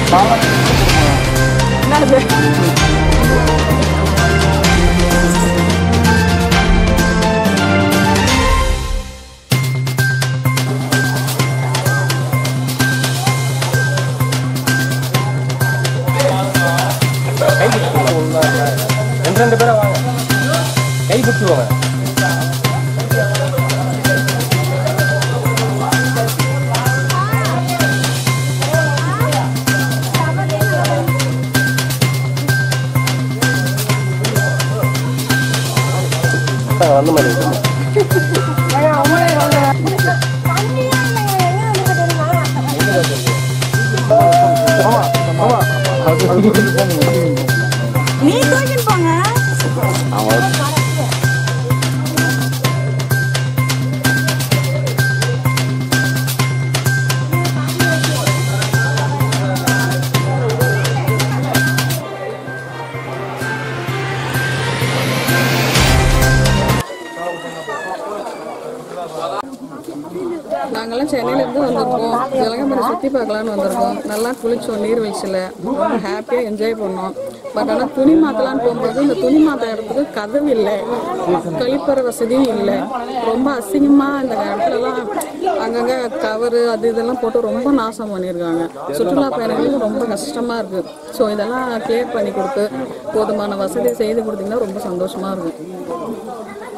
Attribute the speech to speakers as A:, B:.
A: என்னது
B: கை பிடிச்சிருவாங்க ரெண்டு ரெண்டு பேரும் வாங்க கை பிடிச்சிருவாங்க அந்த மாதிரி இருக்கு.
A: நீ தூக்கிட்டு போங்க
C: நாங்கெல்லாம் சென்னையிலேருந்து வந்திருக்கோம் ஜலகம்பரை சுற்றி பார்க்கலான்னு வந்திருக்கோம் நல்லா குளிச்சோம் நீர்வீழ்ச்சியில் ரொம்ப ஹாப்பியாக என்ஜாய் பண்ணோம் பட் ஆனால் துணி மாற்றலான்னு போகும்போது இந்த துணி மாற்ற இடத்துக்கு கதவு இல்லை கழிப்பற வசதியும் இல்லை ரொம்ப அசிங்கமாக இந்த இடத்துலலாம் அங்கங்கே கவரு அது இதெல்லாம் போட்டு ரொம்ப நாசம் பண்ணியிருக்காங்க சுற்றுலா பயணிகளுக்கு ரொம்ப கஷ்டமாக இருக்குது ஸோ இதெல்லாம் கிளியர் பண்ணி கொடுத்து போதுமான வசதி செய்து கொடுத்தீங்கன்னா ரொம்ப சந்தோஷமாக இருக்கும்